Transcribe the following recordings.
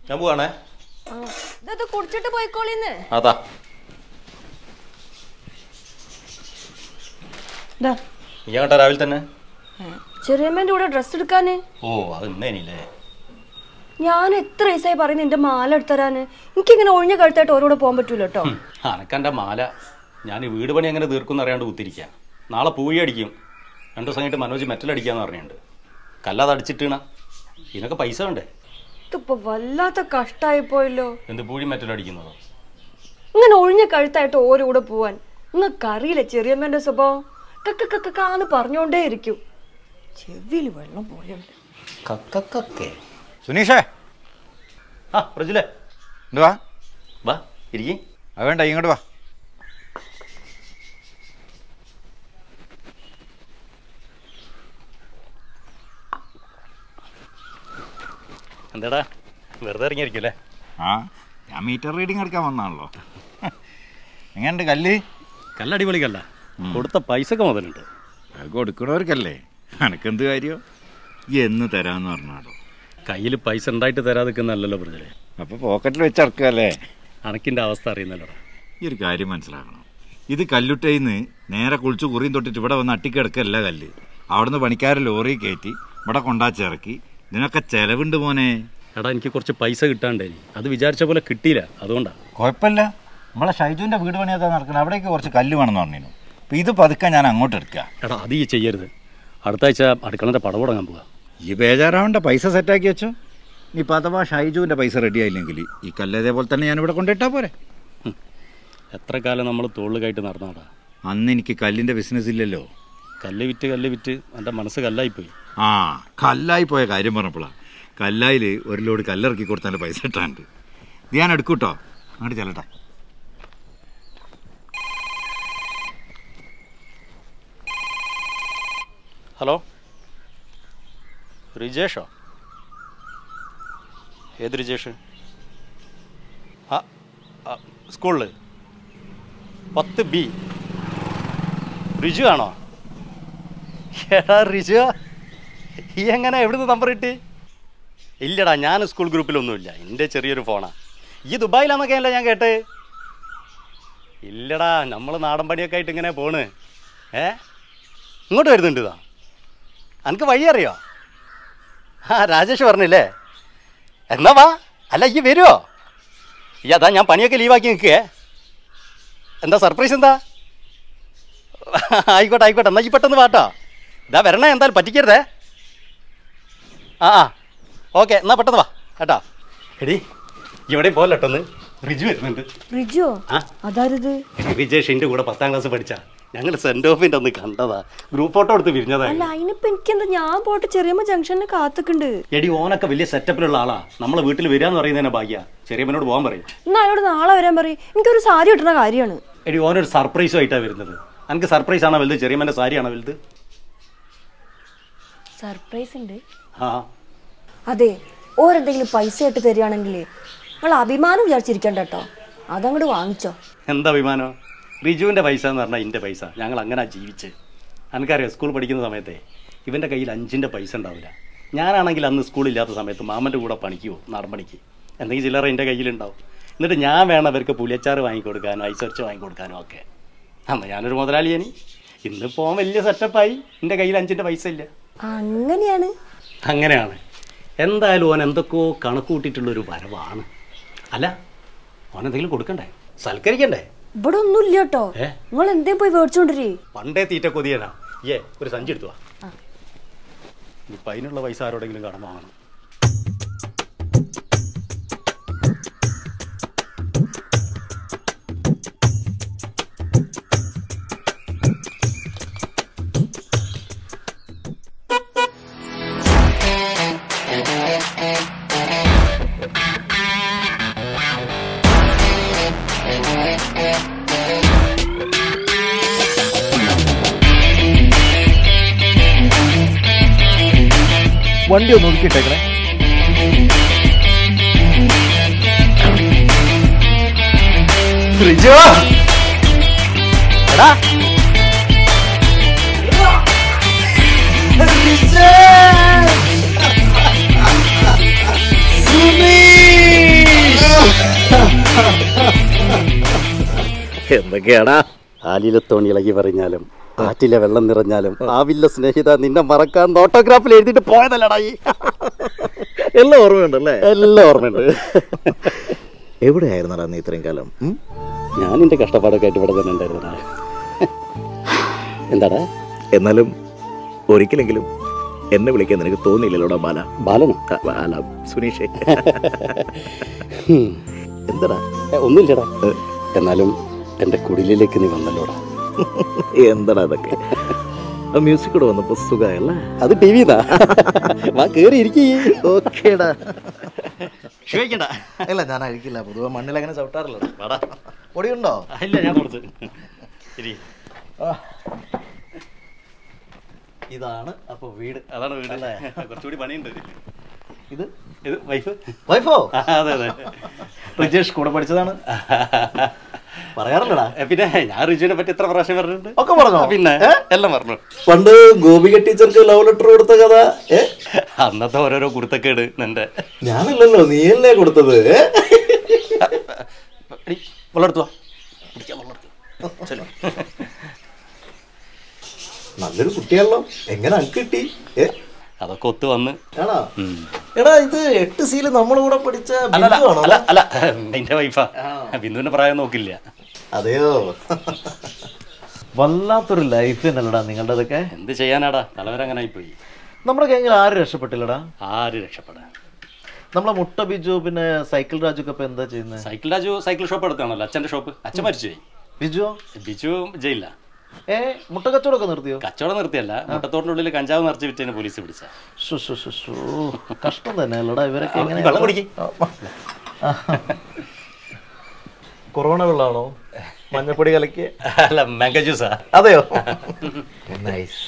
ഞാൻ പോവാണേ ഇതൊക്കെ കുടിച്ചിട്ട് പോയിക്കോളിന്ന് അതാ ദാ, നീ അങ്ങോട്ടാ രാവിലെ തന്നെ ചെറിയമ്മേന്റെ കൂടെ ഡ്രസ് എടുക്കാന് ഓ അത് ഇന്നേനില്ലേ ഞാൻ എത്ര ദിവസമായി പറയുന്നു എന്റെ മാല എടുത്തരാന് എനിക്കിങ്ങനെ ഒഴിഞ്ഞ കഴുത്തായിട്ട് ഓരോടെ പോകാൻ പറ്റൂല കേട്ടോ അനക്കെൻ്റെ മാല ഞാൻ ഈ വീട് പണി എങ്ങനെ തീർക്കും അറിയാണ്ട് കുത്തിരിക്കുക നാളെ പൂഴി അടിക്കും രണ്ടു ദിവസം കഴിഞ്ഞിട്ട് മനോജ് മെറ്റൽ അടിക്കാന്ന് പറഞ്ഞിട്ടുണ്ട് കല്ലാതെ അടിച്ചിട്ടീണ ഇതിനൊക്കെ പൈസ വേണ്ടേ ഇതിപ്പോ വല്ലാത്ത കഷ്ടായി പോയല്ലോ എന്ത് പൂഴി മെറ്റൽ അടിക്കുന്നതോ ഇങ്ങനെ ഒഴിഞ്ഞ കഴുത്തായിട്ട് ഓരോ കൂടെ പോവാൻ നിങ്ങൾക്ക് അറിയില്ല ചെറിയമ്മേന്റെ സ്വഭാവം കക്ക കക്കാന്ന് പറഞ്ഞോണ്ടേ ഇരിക്കും ചെവിയിൽ വെള്ളം പോയുണ്ട് കക്കക്കെ സുനീഷേ ആ പ്രജുലേ എന്തുവാ വാ ഇരിക്കി അത് വേണ്ട ഇങ്ങോട്ട് വാ എന്താടാ വെറുതെ ഇറങ്ങിയിരിക്കും ആ ഞാൻ മീറ്റർ റീഡിങ് എടുക്കാൻ വന്നാണല്ലോ എങ്ങനെയുണ്ട് കല്ല് കല്ലടിപൊളി കല്ല കൊടുത്ത പൈസക്ക് മുതലുണ്ട് അത് കൊടുക്കണവർക്കല്ലേ എനക്കെന്ത് കാര്യോ എന്ന് തരാന്ന് പറഞ്ഞാടോ കയ്യിൽ പൈസ ഉണ്ടായിട്ട് തരാതിരിക്കുന്നല്ലോ പ്രജലെ അപ്പൊ പോക്കറ്റിൽ വെച്ചിറക്കല്ലേ അണക്കിൻ്റെ അവസ്ഥ അറിയുന്നല്ലോടാ ഈ ഒരു കാര്യം മനസ്സിലാക്കണം ഇത് കല്ലുട്ടയിന്ന് നേരെ കുളിച്ച് കുറിയും തൊട്ടിട്ട് ഇവിടെ വന്ന് അട്ടിക്കിടക്കല്ല കല്ല് അവിടുന്ന് പണിക്കാരെ ലോറി കയറ്റി ഇവിടെ കൊണ്ടാച്ചിറക്കി ഇതിനൊക്കെ ചെലവുണ്ട് മോനെ എടാ എനിക്ക് കുറച്ച് പൈസ കിട്ടാണ്ടേ അത് വിചാരിച്ച പോലെ കിട്ടിയില്ല അതുകൊണ്ടാ കുഴപ്പമില്ല നമ്മളെ ഷൈജുവിന്റെ വീട് പണിയാ നടക്കണം അവിടേക്ക് കുറച്ച് കല്ല് വേണമെന്ന് പറഞ്ഞു അപ്പൊ ഇത് പതുക്കെ ഞാൻ അങ്ങോട്ട് എടുക്കുക എടാ അത് ഈ ചെയ്യരുത് അടുത്ത ആഴ്ച അടുക്കളൻ്റെ പടം തുടങ്ങാൻ പോവാ ഈ ബേജാറാവേണ്ട പൈസ സെറ്റാക്കി വെച്ചോ ഇനിയിപ്പോൾ അഥവാ ഷൈജുവിൻ്റെ പൈസ റെഡി ആയില്ലെങ്കിൽ ഈ കല്ല് അതേപോലെ തന്നെ ഞാൻ ഇവിടെ കൊണ്ടിട്ടാ പോരെ എത്ര കാലം നമ്മൾ തോളിൽ കയറ്റി നടന്നാടാ അന്ന് എനിക്ക് കല്ലിൻ്റെ ബിസിനസ് ഇല്ലല്ലോ കല്ല് വിറ്റ് കല്ല് വിറ്റ് എൻ്റെ മനസ്സ് കല്ലായിപ്പോയി ആ കല്ലായി പോയ കാര്യം പറഞ്ഞപ്പോഴാണ് കല്ലായിൽ ഒരു ലോഡ് കല്ലിറക്കി കൊടുത്താൽ പൈസ ഇട്ടാണ്ട് ഇത് ഞാൻ എടുക്കൂട്ടോ അങ്ങോട്ട് ചെല്ലട്ടെ ഹലോ റിജേഷോ ഏത് റിജേഷ് ആ ആ, സ്കൂളിൽ പത്ത് ബി റിജു ആണോ എടാ റിജു ഈ എങ്ങനെ എവിടുന്ന് നമ്പർ കിട്ടി ഇല്ലടാ ഞാൻ സ്കൂൾ ഗ്രൂപ്പിലൊന്നുമില്ല എൻ്റെ ചെറിയൊരു ഫോണാ ഈ ദുബായിലാന്നൊക്കെ അല്ല ഞാൻ കേട്ട് ഇല്ലടാ നമ്മൾ നാടൻ പണിയൊക്കെ ആയിട്ട് ഇങ്ങനെ പോണ് ഏ ഇങ്ങോട്ട് വരുന്നുണ്ട് ഇതാ എനിക്ക് വഴി അറിയോ ആ രാജേഷ് പറഞ്ഞില്ലേ എന്നാ വാ അല്ല ഈ വരുമോ ഈ അതാ ഞാൻ പണിയൊക്കെ ലീവാക്കി നിൽക്കേ എന്താ സർപ്രൈസ് എന്താ ആയിക്കോട്ടെ ആയിക്കോട്ടെ എന്നാ ഈ പെട്ടെന്ന് വാട്ടോ ഇതാ വരണേ എന്തായാലും പറ്റിക്കരുതേ ആ ആ ഓക്കെ എന്നാ പെട്ടെന്ന് വാ കേട്ടോ എടി ഇവിടെ പോലട്ടൊന്ന് റിജു വരുന്നുണ്ട് റിജോ ആ അതാരത് റിജേഷ് എൻ്റെ കൂടെ പത്താം ക്ലാസ് പഠിച്ച ഞങ്ങൾ സെൻറ് ഓഫിൻ്റെ ഒന്ന് കണ്ടതാ ഗ്രൂപ്പ് ഫോട്ടോ എടുത്ത് വിരിഞ്ഞതാ അല്ല അതിനിപ്പോ എനിക്കെന്താ ഞാൻ പോയിട്ട് ചെറിയമ്മ ജംഗ്ഷനിൽ കാത്തുക്കുണ്ട് എടി ഓനൊക്കെ വലിയ സെറ്റപ്പിലുള്ള ആളാ നമ്മളെ വീട്ടിൽ വരിക എന്ന് പറയുന്നതിനെ ഭാഗ്യ ചെറിയമ്മനോട് പോകാൻ പറയും എന്നാ അയാളോട് നാളെ വരാൻ പറയും എനിക്കൊരു സാരി കിട്ടുന്ന കാര്യമാണ് എടി ഓനൊരു സർപ്രൈസും ആയിട്ടാണ് വരുന്നത് എനിക്ക് സർപ്രൈസ് ആണോ വലുത് ചെറിയമ്മൻ്റെ സാരിയാണോ വലുത് സർപ്രൈസ് ഉണ്ട് ആ അതെ ഓരെന്തെങ്കിലും പൈസ ഇട്ട് തരികയാണെങ്കിൽ നിങ്ങൾ അഭിമാനം വിചാരിച്ചിരിക്കണ്ട കേട്ടോ അതങ്ങോട്ട് വാങ്ങിച്ചോ എന്താ അഭിമാനം റിജുവിൻ്റെ പൈസ എന്ന് പറഞ്ഞാൽ എൻ്റെ പൈസ ഞങ്ങൾ അങ്ങനെ ജീവിച്ച് എനിക്കറിയാം സ്കൂൾ പഠിക്കുന്ന സമയത്തെ ഇവൻ്റെ കയ്യിൽ അഞ്ചിൻ്റെ പൈസ ഉണ്ടാവില്ല ഞാനാണെങ്കിൽ അന്ന് സ്കൂളില്ലാത്ത സമയത്ത് മാമൻ്റെ കൂടെ പണിക്ക് പോകും നാടൻ പണിക്ക് എന്തെങ്കിലും ചില്ലറ എൻ്റെ കയ്യിലുണ്ടാവും എന്നിട്ട് ഞാൻ വേണം അവർക്ക് പുലിയച്ചാറ് വാങ്ങിക്കൊടുക്കാനോ ഐസൊച്ച വാങ്ങിക്കൊടുക്കാനോ ഒക്കെ അന്ന് ഞാനൊരു മുതലാളിയേനി ഇന്ന് പോകാൻ വലിയ സെറ്റപ്പായി എൻ്റെ കയ്യിൽ അഞ്ചിൻ്റെ പൈസ ഇല്ല അങ്ങനെയാണ് അങ്ങനെയാണ് എന്തായാലും ഓൻ എന്തൊക്കെയോ കണക്ക് കൂട്ടിയിട്ടുള്ളൊരു വരവാണ് അല്ല ഓൻ എന്തെങ്കിലും കൊടുക്കണ്ടേ സൽക്കരിക്കണ്ടേ ഇവിടെ ഒന്നുമില്ല കേട്ടോ ഏ? നിങ്ങൾ എന്തേ പോയി മേടിച്ചോണ്ടിരി പണ്ടേ തീറ്റ കൊതിയനാ ഏ ഒരു സഞ്ചി എടുത്തു വാ ഇപ്പം അതിനുള്ള പൈസ ആരോടെങ്കിലും കടം വാങ്ങണം വണ്ടി ഒന്ന് ഒതുക്കിയിട്ടേക്കണേ റിജു എടാ സുമീ എന്തൊക്കെയാടാ ആലിലത്തോണി ഇളകി പറഞ്ഞാലും ആറ്റിലെ വെള്ളം നിറഞ്ഞാലും ആവില്ല സ്നേഹിത നിന്നെ മറക്കാൻ ഓട്ടോഗ്രാഫിൽ എഴുതിയിട്ട് പോയതല്ലടാ ഈ എല്ലാം ഓർമ്മയുണ്ടല്ലേ എല്ലാം ഓർമ്മയുണ്ട് എവിടെയായിരുന്നടാ നീ ഇത്രയും കാലം ഉം? ഞാൻ എന്റെ കഷ്ടപ്പാടൊക്കെ ആയിട്ട് ഇവിടെ തന്നെ ഉണ്ടായിരുന്നടാ എന്താടാ എന്നാലും ഒരിക്കലെങ്കിലും എന്നെ വിളിക്കാൻ നിനക്ക് തോന്നിയില്ലല്ലോടാ ബാല ബാലനോ ആ, ബാല സുനീഷേ എന്താടാ ഒന്നുമില്ലടാ എന്നാലും എന്റെ കുടിലിലേക്ക് നീ വന്നല്ലോടാ എന്താടാ അതൊക്കെ ആ മ്യൂസിക് കൂടെ വന്നപ്പോ സുഖമായല്ലേ അത് ടി വിന്നാ വാ കേറി ഇരിക്കേ ഓക്കേടാ ക്ഷമിക്കണ്ട അല്ല ഞാൻ അഴിക്കില്ല പൊതുവെ മണ്ണിൽ അങ്ങനെ ചവിട്ടാറില്ല പൊടിയുണ്ടോ ഇല്ല ഞാൻ കൊടുത്ത് ശരി ഇതാണ് അപ്പൊ വീട് അതാണ് വീട് അല്ലേ കുറച്ചുകൂടി പണിയുണ്ട് ഇതില്. ഇത് ഇത് വൈഫ് വൈഫോ അതെ അതെ റിജേഷ് കൂടെ പഠിച്ചതാണ് പറയാറില്ലടാ ഏ, പിന്നെ ഞാൻ റിജുവിനെ പറ്റി എത്ര പ്രാവശ്യം പറഞ്ഞിട്ടുണ്ട് ഒക്കെ പറഞ്ഞോ? പിന്നെ എല്ലാം പറഞ്ഞു പണ്ട് ഗോപിക ടീച്ചർക്ക് ലവ് ലെറ്റർ കൊടുത്ത കഥ ഏ അന്നത്തെ ഓരോരോ കുരുത്തക്കേട് നിന്റെ ഞാനല്ലല്ലോ നീയല്ലേ കൊടുത്തത് ഏ? വെള്ളെടുത്തു പിടിക്കാൻ വെള്ളെടുത്തു ചെല്ലു നല്ലൊരു കുട്ടിയാണല്ലോ എങ്ങനെ അങ്ക് കിട്ടി ഏ അതൊക്കെ ഒത്തു വന്ന് ആണോ ഉം. എടാ ഇത് എട്ട് സീല് നമ്മളെ കൂടെ പഠിച്ച അല്ല ബിന്ദു ആണോ അല്ല അല്ല എന്റെ വൈഫാ ബിന്ദുവിന്റെ പ്രായം നോക്കില്ല അതെയോ വല്ലാത്തൊരു ലൈഫ് തന്നെയല്ലടാ നിങ്ങളുടെതൊക്കെ എന്ത് ചെയ്യാനാടാ തലവര അങ്ങനെ ആയിപ്പോയി നമ്മുടെ ഗാങ്ങിൽ ആരും രക്ഷപ്പെട്ടില്ലടാ ആര് രക്ഷപ്പെടാൻ നമ്മളെ മുട്ട ബിജു പിന്നെ സൈക്കിൾ രാജു ഒക്കെ ഇപ്പൊ എന്താ ചെയ്യുന്നത് സൈക്കിൾ രാജു സൈക്കിൾ ഷോപ്പ് എടുത്താണല്ലോ അച്ഛന്റെ ഷോപ്പ് അച്ഛൻ മരിച്ചുപോയി ബിജു ബിജു ജയിലില്ല ഏ മുട്ട കച്ചവടമൊക്കെ നിർത്തിയോ കച്ചവടം നിർത്തിയല്ല മുട്ടത്തോട്ടിന്റെ ഉള്ളിൽ കഞ്ചാവ് നിറച്ച് വിറ്റതിന് പോലീസ് പിടിച്ച ശു, ശു, ശു, ശു. കഷ്ടം തന്നെ അല്ലടാ ഇവരൊക്കെ എങ്ങനെ വെള്ളം കുടിക്ക്. കൊറോണ വെള്ളമാണോ മഞ്ഞപ്പൊടി കലക്കി അല്ല മാംഗോ ജ്യൂസാ അതെയോ നൈസ്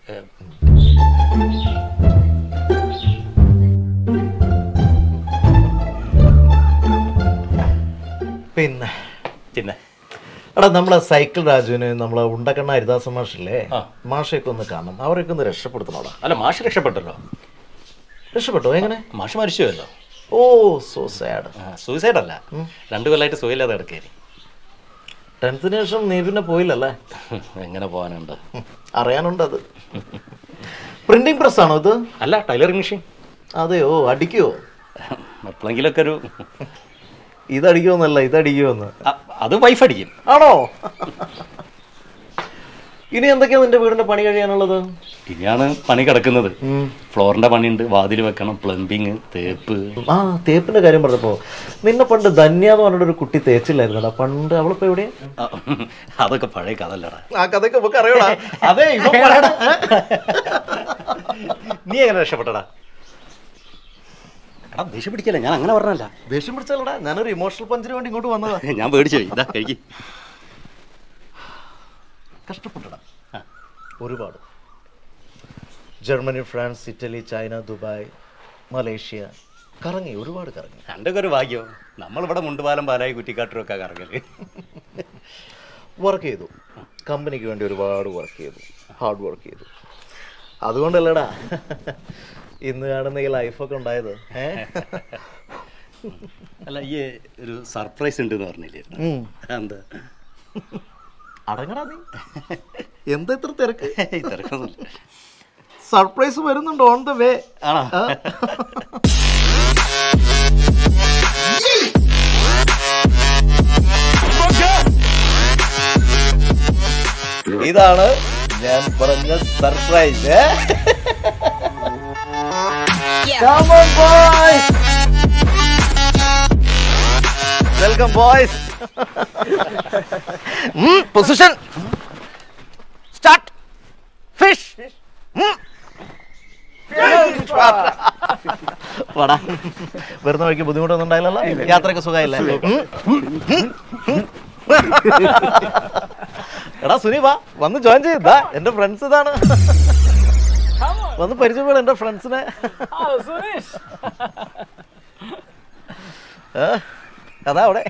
പിന്നെ പിന്നെ എടാ നമ്മളെ സൈക്കിൾ രാജുവിന് നമ്മളെ ഉണ്ടക്കണ്ണ ഹരിദാസ മാഷില്ലേ ആ. മാഷയൊക്കെ ഒന്ന് കാണണം അവരൊക്കെ ഒന്ന് രക്ഷപ്പെടുത്തണോടാ അല്ല മാഷ് രക്ഷപ്പെട്ടല്ലോ രക്ഷപ്പെട്ടോ എങ്ങനെ മാഷ് മരിച്ചുവല്ലോ ഓ സോ സാഡ് സൂയിസൈഡ് അല്ല രണ്ടു കൊല്ലമായിട്ട് സുഖമില്ലാതെ കിടക്കേരി ടെൻത്തിന് ശേഷം നീ പിന്നെ പോയില്ലല്ലേ എങ്ങനെ പോകാനുണ്ട് ഉം, അറിയാനുണ്ട് അത് പ്രിന്റിംഗ് പ്രസ് ആണോ ഇത് അല്ല ടൈലറിംഗ് മെഷീൻ അതെയോ അടിക്കുവോ എപ്പോഴെങ്കിലൊക്കെ ഒരു ഇത് അടിക്കുമെന്നല്ല ഇത് അടിക്കുമെന്ന് അ- അത് വൈഫ് അടിക്കും ആണോ ഇനി എന്തൊക്കെയാ നിന്റെ വീടിന്റെ പണി കഴിയാനുള്ളത് ഇനിയാണ് പണി കിടക്കുന്നത് ഫ്ലോറിന്റെ പണിയുണ്ട് വാതിൽ വെക്കണം പ്ലംബിങ് തേപ്പ് ആ തേപ്പിന്റെ കാര്യം പറഞ്ഞപ്പോ നിന്നെ പണ്ട് ധന്യ എന്ന് പറഞ്ഞൊരു കുട്ടി തേച്ചില്ലായിരുന്നടാ പണ്ട് അവളിപ്പോ എവിടെയാ ആ, അതൊക്കെ പഴയ കഥല്ലടാ ആ കഥയൊക്കെ നമുക്ക് അറിയണ അതെ നീ എങ്ങനെ രക്ഷപ്പെട്ടടാ എടാ ദേഷ്യം പിടിക്കല്ലേ ഞാൻ അങ്ങനെ പറഞ്ഞല്ല ദേഷ്യം പിടിച്ചല്ലടാ ഞാനൊരു ഇമോഷണൽ പഞ്ചിന് വേണ്ടി ഇങ്ങോട്ട് വന്നതാ ഞാൻ പേടിച്ചു പോയി ഇതാ കഴിക്ക് കഷ്ടപ്പെട്ടടാ ഒരുപാട് Germany France Italy China Dubai Malaysia കറങ്ങി ഒരുപാട് കറങ്ങി രണ്ടൊക്കെ ഒരു ഭാഗ്യം നമ്മളിവിടെ മുണ്ടുപാലം പാലായി കുറ്റിക്കാട്ടൂരും ഒക്കെ കറങ്ങല് വർക്ക് ചെയ്തു കമ്പനിക്ക് വേണ്ടി ഒരുപാട് വർക്ക് ചെയ്തു ഹാർഡ് വർക്ക് ചെയ്തു അതുകൊണ്ടല്ലടാ ഇന്ന് കാണുന്ന ഈ ലൈഫൊക്കെ ഉണ്ടായത് ഏ അല്ല ഈ ഒരു സർപ്രൈസ് ഉണ്ട് എന്ന് പറഞ്ഞില്ലായിരുന്നു ഉം. എന്താ അടങ്ങടാ നീ എന്താ ഇത്ര തിരക്ക് ഈ തിരക്കൊന്നുമില്ല സർപ്രൈസ് വരുന്നുണ്ട് ഓൺ ദ വേ ആണോ ഇതാണ് ഞാൻ പറഞ്ഞ surprise welcome boys position start fish വാടാ വരുന്ന വഴിക്ക് ബുദ്ധിമുട്ടൊന്നും ഉണ്ടായില്ലല്ലോ യാത്രയൊക്കെ സുഖമായില്ലേ എടാ സുനി വാ വന്ന് ജോയിൻ ചെയ്താ എന്റെ ഫ്രണ്ട്സ് ഇതാണ് വന്ന് പരിചയപ്പെടാം എന്റെ ഫ്രണ്ട്സിനെ ഏ, അതാ അവിടെ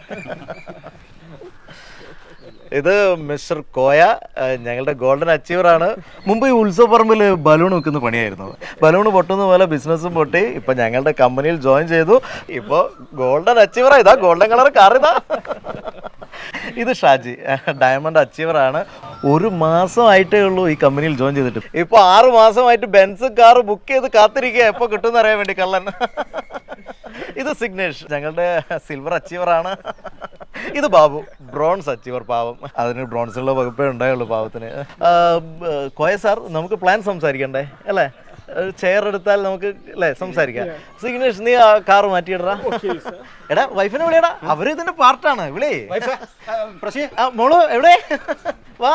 ഇത് മിസ്റ്റർ കോയ ഏ, ഞങ്ങളുടെ ഗോൾഡൻ അച്ചീവർ ആണ് മുമ്പ് ഈ ഉത്സവ പറമ്പിൽ ബലൂൺ വെക്കുന്ന പണിയായിരുന്നു ബലൂൺ പൊട്ടുന്ന പോലെ ബിസിനസ്സും പൊട്ടി ഇപ്പൊ ഞങ്ങളുടെ കമ്പനിയിൽ ജോയിൻ ചെയ്തു ഇപ്പൊ ഗോൾഡൻ അച്ചീവർ ഇതാ ഗോൾഡൻ കളർ കാർ ഇതാ ഇത് ഷാജി ഡയമണ്ട് അച്ചീവർ ആണ് ഒരു മാസമായിട്ടേ ഉള്ളൂ ഈ കമ്പനിയിൽ ജോയിൻ ചെയ്തിട്ട് ഇപ്പൊ ആറ് മാസമായിട്ട് ബെൻസ് കാർ ബുക്ക് ചെയ്ത് കാത്തിരിക്കുക എപ്പോ കിട്ടുമെന്ന് അറിയാൻ വേണ്ടി കള്ളൻ ഇത് സിഗ്നേഷ് ഞങ്ങളുടെ സിൽവർ അച്ചീവർ ആണ് ഇത് ബാബു ബ്രോൺസ് അച്ചീവർ പാവം അതിന് ബ്രോൺസുള്ള വകുപ്പേ ഉണ്ടായുള്ളൂ പാവത്തിന് ആ, ബ- കോയ സാർ നമുക്ക് പ്ലാൻ സംസാരിക്കണ്ടേ അല്ലേ ചെയർ എടുത്താൽ നമുക്ക് അല്ലേ സംസാരിക്കാം സിഗ്നേഷ് നീ ആ കാർ മാറ്റിയിടറാ എടാ വൈഫിനെ വിളിയടാ അവര് ഇതിന്റെ പാർട്ടാണ് വിളി ആ, മോള് എവിടെ വാ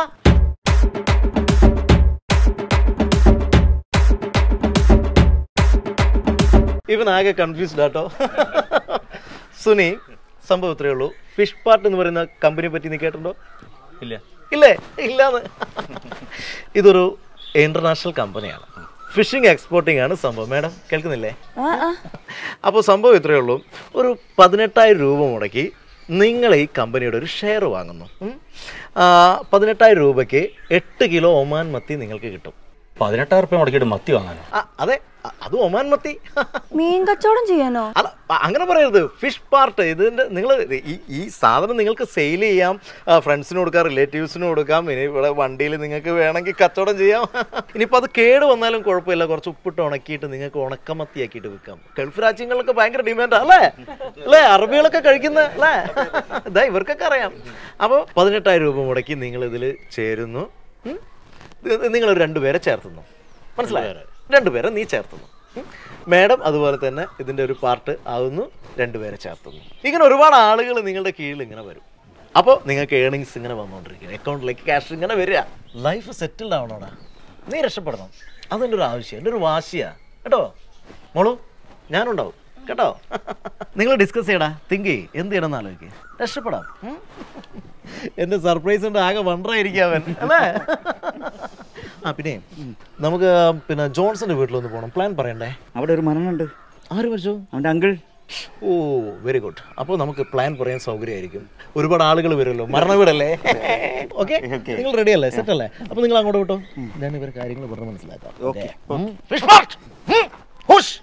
ഇവൻ ആകെ കൺഫ്യൂസ്ഡ് ആട്ടോ സുനി സംഭവം ഇത്രയേ ഉള്ളൂ ഫിഷ് പാർട്ട് എന്ന് പറയുന്ന കമ്പനിയെ പറ്റി നീ കേട്ടിട്ടുണ്ടോ ഇല്ല ഇല്ലേ ഇല്ലാന്ന് ഇതൊരു ഇന്റർനാഷണൽ കമ്പനിയാണ് ഫിഷിംഗ് എക്സ്പോർട്ടിംഗ് ആണ് സംഭവം മാഡം കേൾക്കുന്നില്ലേ അപ്പോൾ സംഭവം ഇത്രയേ ഉള്ളൂ ഒരു പതിനെട്ടായിരം രൂപ മുടക്കി നിങ്ങൾ ഈ കമ്പനിയുടെ ഒരു ഷെയർ വാങ്ങുന്നു ഉം. ആ, പതിനെട്ടായിരം രൂപയ്ക്ക് എട്ട് കിലോ ഒമാൻ മത്തി നിങ്ങൾക്ക് കിട്ടും പതിനെട്ടായിരം റുപ്യ മുടക്കിയിട്ട് മത്തി വാങ്ങാനോ ആ, അതെ അ- അത് ഒമാൻ മത്തി മീൻ കച്ചവടം ചെയ്യാനോ അല്ല അ- അങ്ങനെ പറയരുത് ഫിഷ് പാർട്ട് ഇതിന്റെ നിങ്ങൾ ഈ ഈ സാധനം നിങ്ങൾക്ക് സെയിൽ ചെയ്യാം ഫ്രണ്ട്സിന് കൊടുക്കാം റിലേറ്റീവ്സിന് കൊടുക്കാം ഇനി ഇവിടെ വണ്ടിയിൽ നിങ്ങൾക്ക് വേണമെങ്കിൽ കച്ചവടം ചെയ്യാം ഇനിയിപ്പോൾ അത് കേട് വന്നാലും കുഴപ്പമില്ല കുറച്ച് ഉപ്പിട്ട് ഉണക്കിയിട്ട് നിങ്ങൾക്ക് ഉണക്കമത്തിയാക്കിയിട്ട് വിൽക്കാം ഗൾഫ് രാജ്യങ്ങളിലൊക്കെ ഭയങ്കര ഡിമാൻഡാ അല്ലേ അല്ലേ അറബികളൊക്കെ കഴിക്കുന്ന അല്ലേ ഇതാ ഇവർക്കൊക്കെ അറിയാം അപ്പോൾ പതിനെട്ടായിരം രൂപ മുടക്കി നിങ്ങൾ ഇതിൽ ചേരുന്നു ഉം? ഇത് നിങ്ങൾ രണ്ടുപേരെ ചേർത്തുന്നു മനസ്സിലായോ രണ്ടുപേരെ നീ ചേർത്തുന്നു ഉം. മാഡം അതുപോലെ തന്നെ ഇതിൻ്റെ ഒരു പാർട്ട് ആവുന്നു രണ്ടുപേരെ ചേർത്തുന്നു ഇങ്ങനെ ഒരുപാട് ആളുകൾ നിങ്ങളുടെ കീഴിൽ ഇങ്ങനെ വരും അപ്പോൾ നിങ്ങൾക്ക് ഏണിങ്സ് ഇങ്ങനെ വന്നുകൊണ്ടിരിക്കും അക്കൗണ്ടിലേക്ക് ക്യാഷ് ഇങ്ങനെ വരിക ലൈഫ് സെറ്റിൽഡ് ആവണോടാ നീ രക്ഷപ്പെടണം അതെൻ്റെ ഒരു ആവശ്യം എൻ്റെ ഒരു വാശിയാ കേട്ടോ മോളു ഞാനുണ്ടാവും കേട്ടോ നിങ്ങൾ ഡിസ്കസ് ചെയ്യടാ തിങ്ക് ചെയ്യ് എന്ത് ചെയ്യണമെന്ന് ആലോചിക്കുക രക്ഷപ്പെടാം ഉം? എന്റെ സർപ്രൈസ് ഉണ്ട് ആകെ വണ്ടറായിരിക്കും അവൻ അല്ലേ ആ പിന്നെ നമുക്ക് പിന്നെ ജോൺസന്റെ വീട്ടിലൊന്ന് പോകണം പ്ലാൻ പറയണ്ടേ അവിടെ ഒരു മരണുണ്ട് ആര് മരിച്ചു അവൻ്റെ അങ്കിൾ ഓ വെരി ഗുഡ് അപ്പോൾ നമുക്ക് പ്ലാൻ പറയാൻ സൗകര്യമായിരിക്കും ഒരുപാട് ആളുകൾ വരുമല്ലോ മരണ വീടല്ലേ ഓക്കെ നിങ്ങൾ റെഡി അല്ലേ സെറ്റ് അല്ലേ അപ്പോൾ നിങ്ങൾ അങ്ങോട്ട് വിട്ടോ ഞാൻ ഇവരെ കാര്യങ്ങൾ പറഞ്ഞ് മനസ്സിലാക്കാം fish mart hush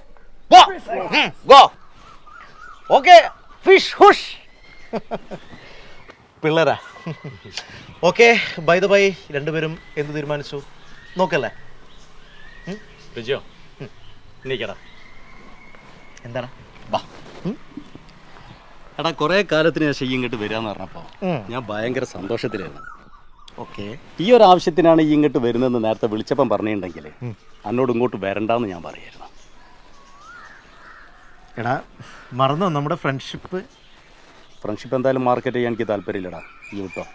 go okay fish hush പിള്ളേരാ ഓക്കെ ബൈ ദ ബൈ രണ്ടുപേരും എന്ത് തീരുമാനിച്ചു നോക്കല്ലേ രുചിയോ നീക്കടാ എന്താണ് എടാ കുറേ കാലത്തിന് ശേഷം ഈ ഇങ്ങോട്ട് വരിക എന്ന് പറഞ്ഞപ്പോൾ ഉം. ഞാൻ ഭയങ്കര സന്തോഷത്തിലായിരുന്നു ഓക്കെ ഈ ഒരു ആവശ്യത്തിനാണ് ഈ ഇങ്ങോട്ട് വരുന്നതെന്ന് നേരത്തെ വിളിച്ചപ്പം പറഞ്ഞിട്ടുണ്ടെങ്കിൽ എന്നോട് ഇങ്ങോട്ട് വരണ്ടെന്ന് ഞാൻ പറയായിരുന്നു എടാ മറന്നോ നമ്മുടെ ഫ്രണ്ട്ഷിപ്പ് ഫ്രണ്ട്ഷിപ്പ് എന്തായാലും മാർക്കറ്റ് ചെയ്യാൻ എനിക്ക് താല്പര്യമില്ലടാ ഈ വിട്ടോ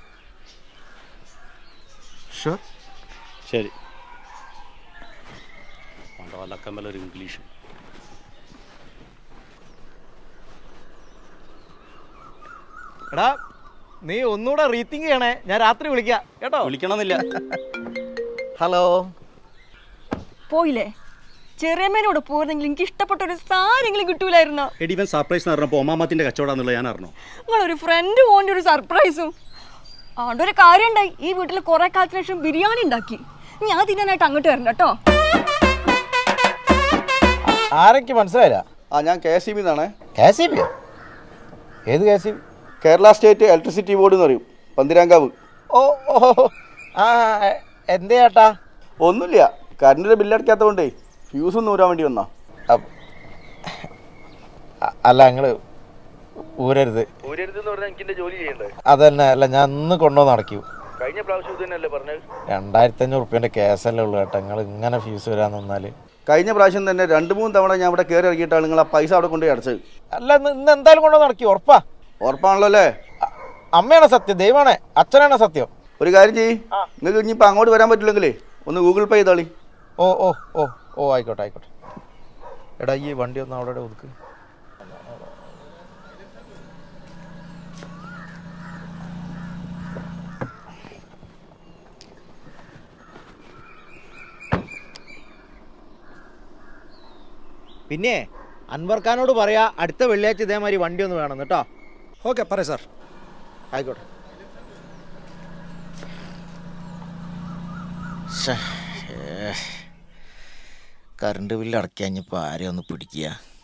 ഷുവർ ശരി വല്ലക്കമ്മലൊരു ഇംഗ്ലീഷ് എടാ നീ ഒന്നുകൂടെ റീത്തിങ് ചെയ്യണേ ഞാൻ രാത്രി വിളിക്കാം കേട്ടോ വിളിക്കണമെന്നില്ല ഹലോ പോയില്ലേ ചെറിയമ്മേനോട് പോയിരുന്നെങ്കിൽ എനിക്ക് ഇഷ്ടപ്പെട്ട ഒരു സാരെങ്കിലും കിട്ടൂലായിരുന്നോ എടി ഇവൻ സർപ്രൈസ് എന്ന് പറഞ്ഞപ്പോൾ ഒമാമത്തിൻ്റെ കച്ചവടമാണെന്നുള്ളത് ഞാൻ അറിഞ്ഞു നിങ്ങളൊരു ഫ്രണ്ട് പോകേണ്ട ഒരു സർപ്രൈസും അതുകൊണ്ട് ഒരു കാര്യം ഉണ്ടായി ഈ വീട്ടിൽ കുറെ കാലത്തിന് ശേഷം ബിരിയാണി ഉണ്ടാക്കി ഞാൻ തിന്നാനായിട്ട് അങ്ങോട്ട് വരണം കേട്ടോ ആരൊക്കെ മനസ്സിലായില്ല ആ ഞാൻ കെ എസ് ഇ ബി എന്നാണ് കെ സി ബി ഏത് K C B Kerala state electricity board എന്ന് പറയും പന്തിരാങ്കാവ് ഓ ഓ ആ എന്തേ ചേട്ടാ ഒന്നുമില്ല കറണ്ടിൻ്റെ ബില്ലടയ്ക്കാത്തതുകൊണ്ടേ ഫ്യൂസ് ഒന്ന് ഊരാൻ വേണ്ടി വന്നാ അപ്പ് അ- അല്ല നിങ്ങള് ഊരരുത് ഊരരുതെന്ന് പറഞ്ഞാൽ എനിക്ക് ജോലി ചെയ്യണ്ടേ അതന്നെ അല്ല ഞാൻ ഇന്ന് കൊണ്ടുവന്ന് അടയ്ക്കൂ കഴിഞ്ഞ പ്രാവശ്യം ഇത് തന്നെയല്ലേ പറഞ്ഞത് രണ്ടായിരത്തി അഞ്ഞൂറ് റുപ്യൻ്റെ കേസല്ലേ ഉള്ളൂ കേട്ടോ നിങ്ങൾ ഇങ്ങനെ ഫീസ് വരാൻ നിന്നാൽ കഴിഞ്ഞ പ്രാവശ്യം തന്നെ രണ്ട് മൂന്ന് തവണ ഞാൻ ഇവിടെ കയറി ഇറങ്ങിയിട്ടാണ് നിങ്ങൾ ആ പൈസ അവിടെ കൊണ്ടുപോയി അടച്ചത് അല്ല ഇന്ന് ഇന്ന് എന്തായാലും കൊണ്ടുവന്ന് അടയ്ക്കൂ ഉറപ്പാ ഉറപ്പാണല്ലോ അല്ലേ അ- അമ്മയാണ് സത്യം ദൈവമാണ് അച്ഛനാണ് സത്യം ഒരു കാര്യം ചെയ്യ് നിങ്ങൾക്ക് ഇനിയിപ്പോൾ അങ്ങോട്ട് വരാൻ പറ്റില്ലെങ്കിലേ ഒന്ന് ഗൂഗിൾ പേ ചെയ്താളി ഓ ഓ ഓ ഓ ആയിക്കോട്ടെ ആയിക്കോട്ടെ എടാ ഈ വണ്ടി ഒന്ന് അവിടെ ഒതുക്ക് പിന്നെ അൻവർ ഖാനോട് പറയാ അടുത്ത വെള്ളിയാഴ്ച ഇതേമാതിരി വണ്ടി ഒന്ന് വേണം കേട്ടോ ഓക്കെ പറയാം സാർ ആയിക്കോട്ടെ കറണ്ട് ബില്ല് അടയ്ക്കാൻ ഇനിയിപ്പോൾ ആരെയും ഒന്ന് പിടിക്കുക